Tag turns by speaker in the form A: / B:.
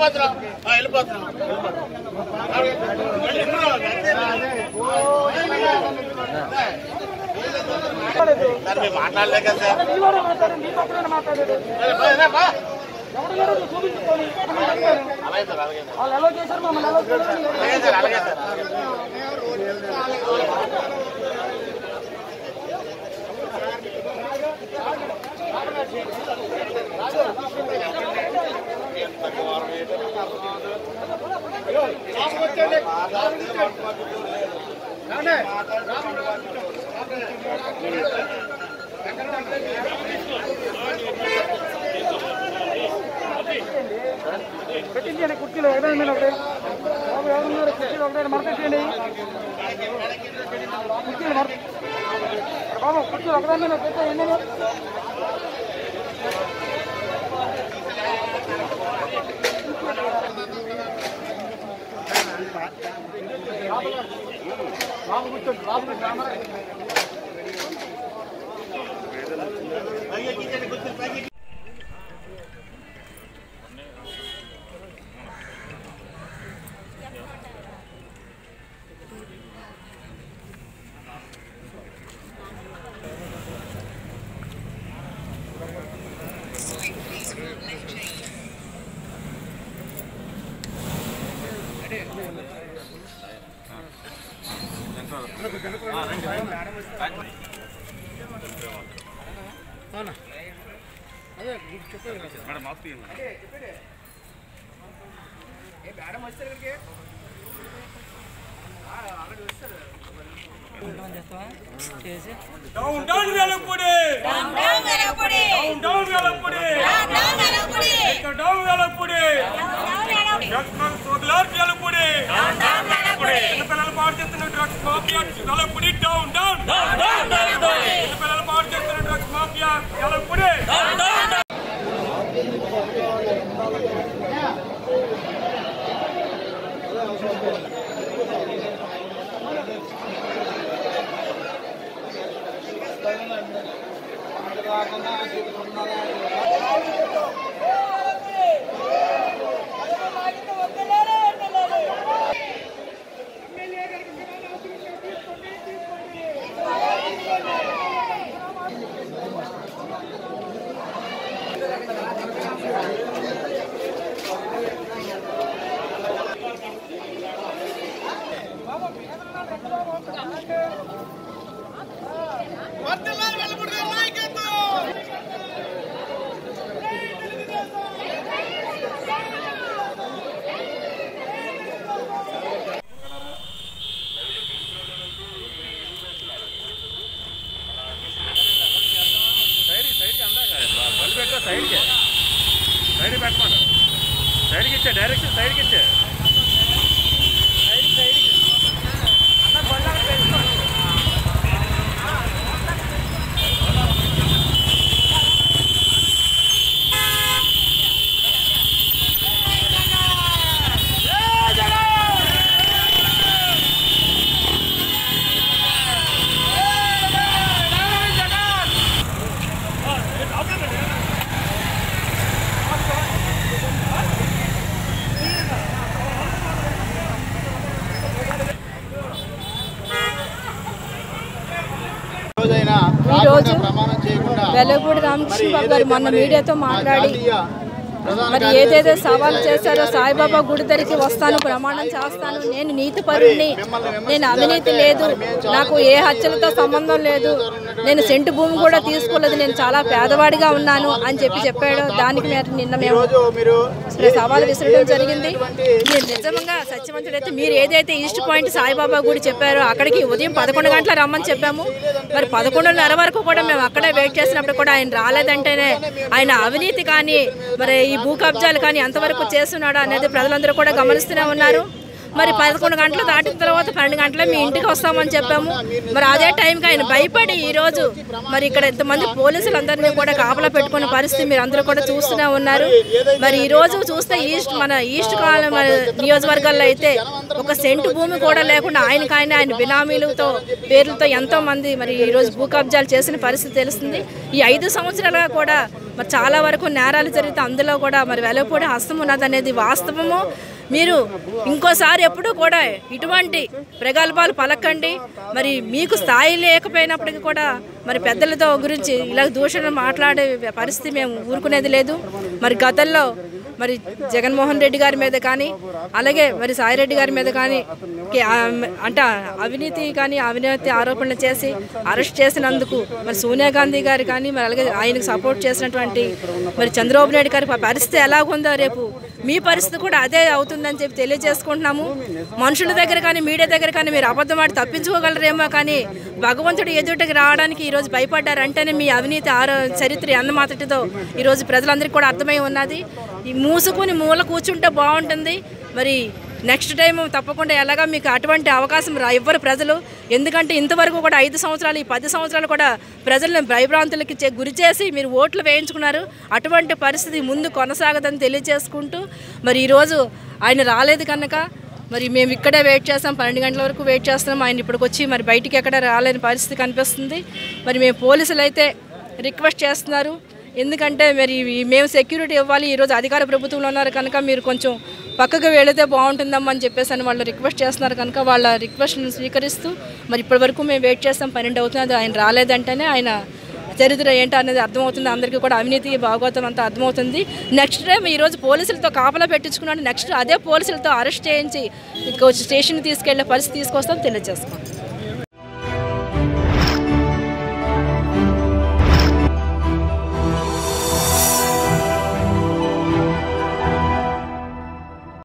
A: వెళ్ళిపోతున్నాం ఆ, వెళ్ళిపోతున్నాం సార్ మేము మాట్లాడలేక సార్ సరే, బా, రా, బా. అలాగే సార్ అలాగే సార్ అలాగే సార్ అలాగే సార్
B: పెట్టించండి కుర్చీలో ఒకటే మీద ఒకటే బాబు ఎవరున్నారు కుర్చీలో ఒకటే మరపెట్టండి కుర్చీలు మర బాబు కుర్చీలు ఒకటే మీద పెట్టండి
C: down down Velapudi down down Velapudi down Velapudi down Velapudi doctor సోదలార్ వెలపుడి పిల్లలు పాడు చేస్తున్న drugs mafia Velapudi down down పిల్లలు పాడు చేస్తున్న డ్రగ్స్ మాఫియా వెలపుడి
D: సైడ్కి సైడ్ పెట్టమను సైడ్కి ఇచ్చే డైరెక్షన్ సైడ్కి ఇచ్చే
A: రోజైనా
E: ఈ రోజు
A: రాకుండా ప్రమాణం చేయకుండా
E: వెల్లపూడి రామకృష్ణ బాబు గారు మొన్న మీడియాతో మాట్లాడి
A: జాతీయ ప్రధాన
E: మరి
A: కార్యదర్శి
E: ఏదైతే సవాలు
A: శ్రీ
E: చేశారో సాయిబాబా గుడి దగ్గరికి వస్తాను ప్రమాణం చేస్తాను నేను నీతి పరుణ్ణి నేను అవినీతి లేదు నాకు ఏ హత్యలతో సంబంధం లేదు నేను సెంటు భూమి కూడా తీసుకోలేదు నేను చాలా పేదవాడిగా ఉన్నాను అని చెప్పి చెప్పాడు దానికి మేము నిన్న మేము
A: ఈరోజు మీరు
E: సవాలు విసరడం జరిగింది మీరు నిజంగా సత్యవంతుడైతే మీరు ఏదైతే ఈస్ట్ పాయింట్ సాయిబాబా గుడి చెప్పారో అక్కడికి ఉదయం పదకొండు గంటల రమ్మని చెప్పాము మరి పదకొండున్నర వరకు కూడా మేము అక్కడే వెయిట్ చేసినప్పుడు కూడా ఆయన రాలేదంటేనే ఆయన అవినీతి కానీ మరి ఈ భూ కబ్జాలు కానీ ఎంతవరకు చేస్తున్నాడా అనేది ప్రజలందరూ కూడా గమనిస్తూనే ఉన్నారు మరి పదకొండు గంటలు దాటిన తర్వాత పన్నెండు గంటల మీ ఇంటికి వస్తామని చెప్పాము మరి అదే టైంకి ఆయన భయపడి ఈ రోజు మరి ఇక్కడ ఇంతమంది పోలీసులు అందరినీ కూడా కాపలా పెట్టుకున్న పరిస్థితి మీరు అందరూ కూడా చూస్తూనే ఉన్నారు మరి ఈ రోజు చూస్తే ఈస్ట్ మన ఈస్ట్ కాలం మన నియోజకవర్గాల్లో అయితే ఒక సెంటు భూమి కూడా లేకుండా ఆయనకు ఆయన ఆయన బినామీలతో పేర్లతో ఎంతో మంది మరి ఈ రోజు భూ కబ్జాలు చేసిన పరిస్థితి తెలుస్తుంది ఈ ఐదు సంవత్సరాలుగా కూడా మరి చాలా వరకు నేరాలు జరిగితే అందులో కూడా మరి వెలపూడి హస్తం ఉన్నదనేది వాస్తవము మీరు ఇంకోసారి ఎప్పుడూ కూడా ఇటువంటి ప్రగల్భాలు పలకండి మరి మీకు స్థాయి లేకపోయినప్పటికీ కూడా మరి పెద్దలతో గురించి ఇలా దూషణ మాట్లాడే పరిస్థితి మేము ఊరుకునేది లేదు మరి గతంలో మరి జగన్మోహన్ రెడ్డి గారి మీద కానీ అలాగే మరి సాయిరెడ్డి గారి మీద కానీ కే- ఆ, అంటే అవినీతి కానీ అవినీతి ఆరోపణలు చేసి అరెస్ట్ చేసినందుకు మరి సోనియా గాంధీ గారు కానీ మరి అలాగే ఆయనకు సపోర్ట్ చేసినటువంటి మరి చంద్రబాబు నాయుడు గారి పరిస్థితి ఎలాగుందో రేపు మీ పరిస్థితి కూడా అదే అవుతుందని చెప్పి తెలియజేసుకుంటున్నాము మనుషుల దగ్గర కానీ మీడియా దగ్గర కానీ మీరు అబద్ధం ఆడి తప్పించుకోగలరేమో కానీ భగవంతుడు ఎదుటికి రావడానికి ఈరోజు భయపడ్డారంటేనే మీ అవినీతి ఆరో చరిత్ర అన్నమాతటితో ఈరోజు ప్రజలందరికీ కూడా అర్థమై ఉన్నది ఈ మూసుకుని మూల కూర్చుంటే బాగుంటుంది మరి నెక్స్ట్ టైం తప్పకుండా ఎలాగా మీకు అటువంటి అవకాశం రా- ఇవ్వరు ప్రజలు ఎందుకంటే ఇంతవరకు కూడా ఐదు సంవత్సరాలు ఈ పది సంవత్సరాలు కూడా ప్రజలను భయభ్రాంతులకి చే- గురి చేసి మీరు ఓట్లు వేయించుకున్నారు అటువంటి పరిస్థితి ముందు కొనసాగదని తెలియజేసుకుంటూ మరి ఈరోజు ఆయన రాలేదు కనుక మరి మేము ఇక్కడే వెయిట్ చేస్తాం పన్నెండు గంటల వరకు వెయిట్ చేస్తున్నాం ఆయన ఇప్పటికి వచ్చి మరి బయటికి ఎక్కడ రాలేని పరిస్థితి కనిపిస్తుంది మరి మేము పోలీసులు అయితే రిక్వెస్ట్ చేస్తున్నారు ఎందుకంటే మరి ఈ- మేము సెక్యూరిటీ ఇవ్వాలి ఈరోజు అధికార ప్రభుత్వంలో ఉన్నారు కనుక మీరు కొంచెం పక్కకు వెళితే బాగుంటుందమ్మా అని చెప్పేసి అని వాళ్ళు రిక్వెస్ట్ చేస్తున్నారు కనుక వాళ్ళ రిక్వెస్ట్ని స్వీకరిస్తూ మరి ఇప్పటివరకు మేము వెయిట్ చేస్తాం పన్నెండు అవుతుంది అది ఆయన రాలేదంటేనే ఆయన చరిత్ర ఏంటో అనేది అర్థమవుతుంది అందరికీ కూడా అవినీతి భాగవతం అంతా అర్థమవుతుంది నెక్స్ట్ టైం ఈరోజు పోలీసులతో కాపలా పెట్టించుకున్నాడు నెక్స్ట్ అదే పోలీసులతో అరెస్ట్ చేయించి ఇంకో స్టేషన్ తీసుకెళ్లే పరిస్థితి తీసుకొస్తాం తెలియజేస్తాం